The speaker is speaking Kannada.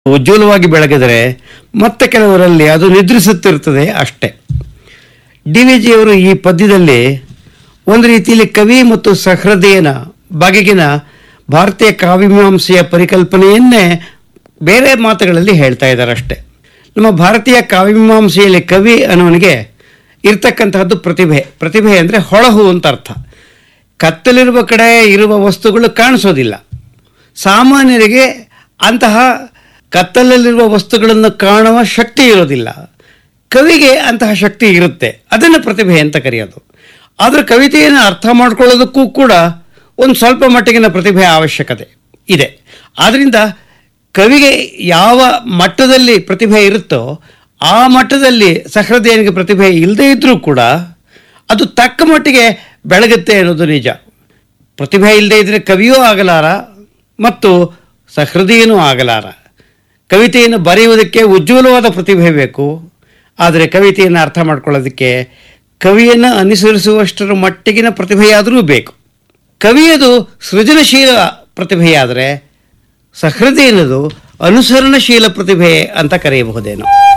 ಉಜ್ವಲವಾಗಿ ಬೆಳಗಿದರೆ ಮತ್ತೆ ಕೆಲವರಲ್ಲಿ ಅದು ನಿದ್ರಿಸುತ್ತಿರುತ್ತದೆ ಅಷ್ಟೇ ಡಿ ವಿ ಜಿಯವರು ಈ ಪದ್ಯದಲ್ಲಿ ಒಂದು ರೀತಿಯಲ್ಲಿ ಕವಿ ಮತ್ತು ಸಹೃದಯನ ಬಗೆಗಿನ ಭಾರತೀಯ ಕಾವ್ಯಮೀಮಾಂಸೆಯ ಪರಿಕಲ್ಪನೆಯನ್ನೇ ಬೇರೆ ಮಾತುಗಳಲ್ಲಿ ಹೇಳ್ತಾ ಇದ್ದಾರೆ ಅಷ್ಟೇ ನಮ್ಮ ಭಾರತೀಯ ಕಾವ್ಯಮೀಮಾಂಸೆಯಲ್ಲಿ ಕವಿ ಅನ್ನೋನಿಗೆ ಇರ್ತಕ್ಕಂತಹದ್ದು ಪ್ರತಿಭೆ ಪ್ರತಿಭೆ ಅಂದರೆ ಹೊಳಹು ಅಂತ ಅರ್ಥ ಕತ್ತಲಿರುವ ಕಡೆ ಇರುವ ವಸ್ತುಗಳು ಕಾಣಿಸೋದಿಲ್ಲ ಸಾಮಾನ್ಯರಿಗೆ ಅಂತಹ ಕತ್ತಲಲ್ಲಿರುವ ವಸ್ತುಗಳನ್ನು ಕಾಣುವ ಶಕ್ತಿ ಇರೋದಿಲ್ಲ ಕವಿಗೆ ಅಂತಹ ಶಕ್ತಿ ಇರುತ್ತೆ ಅದನ್ನು ಪ್ರತಿಭೆ ಅಂತ ಕರೆಯೋದು ಆದರೆ ಕವಿತೆಯನ್ನು ಅರ್ಥ ಮಾಡ್ಕೊಳ್ಳೋದಕ್ಕೂ ಕೂಡ ಒಂದು ಸ್ವಲ್ಪ ಮಟ್ಟಿಗಿನ ಪ್ರತಿಭೆ ಅವಶ್ಯಕತೆ ಇದೆ ಆದ್ದರಿಂದ ಕವಿಗೆ ಯಾವ ಮಟ್ಟದಲ್ಲಿ ಪ್ರತಿಭೆ ಇರುತ್ತೋ ಆ ಮಟ್ಟದಲ್ಲಿ ಸಹೃದಯನಿಗೆ ಪ್ರತಿಭೆ ಇಲ್ಲದೇ ಇದ್ದರೂ ಕೂಡ ಅದು ತಕ್ಕ ಮಟ್ಟಿಗೆ ಬೆಳಗುತ್ತೆ ಅನ್ನೋದು ನಿಜ ಪ್ರತಿಭೆ ಇಲ್ಲದೆ ಇದ್ದರೆ ಕವಿಯೂ ಆಗಲಾರ ಮತ್ತು ಸಹೃದಯನೂ ಆಗಲಾರ ಕವಿತೆಯನ್ನು ಬರೆಯುವುದಕ್ಕೆ ಉಜ್ವಲವಾದ ಪ್ರತಿಭೆ ಬೇಕು ಆದರೆ ಕವಿತೆಯನ್ನು ಅರ್ಥ ಮಾಡ್ಕೊಳ್ಳೋದಕ್ಕೆ ಕವಿಯನ್ನು ಅನುಸರಿಸುವಷ್ಟರ ಮಟ್ಟಿಗಿನ ಪ್ರತಿಭೆಯಾದರೂ ಬೇಕು ಕವಿಯದು ಸೃಜನಶೀಲ ಪ್ರತಿಭೆಯಾದರೆ ಸಹೃದಯನದು ಅನುಸರಣಶೀಲ ಪ್ರತಿಭೆ ಅಂತ ಕರೆಯಬಹುದೇನೋ